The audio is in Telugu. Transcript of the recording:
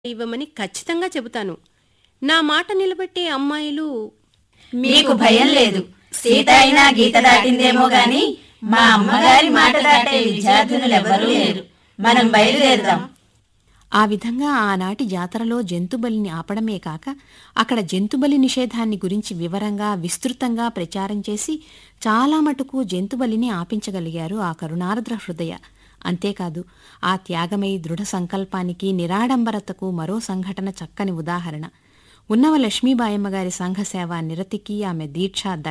ఇవ్వమని ఖచ్చితంగా చెబుతాను నా మాట నిలబెట్టే అమ్మాయిలు మీకు భయం లేదు సీత అయినా గీత దాటిందేమో గాని మా అమ్మగారి మాట దాటే విద్యార్థినులెవరూ లేరు మనం బయలుదేరుదాం ఆ విధంగా ఆనాటి జాతరలో జంతుబలిని ఆపడమే కాక అక్కడ జంతుబలి నిషేధాన్ని గురించి వివరంగా విస్తృతంగా ప్రచారం చేసి చాలా మటుకు జంతుబలిని ఆపించగలిగారు ఆ కరుణార్ద్ర హృదయ అంతేకాదు ఆ త్యాగమై దృఢ సంకల్పానికి నిరాడంబరతకు మరో సంఘటన చక్కని ఉదాహరణ ఉన్నవ లక్ష్మీబాయమ్మ గారి సంఘ సేవ నిరతికి ఆమె దీక్ష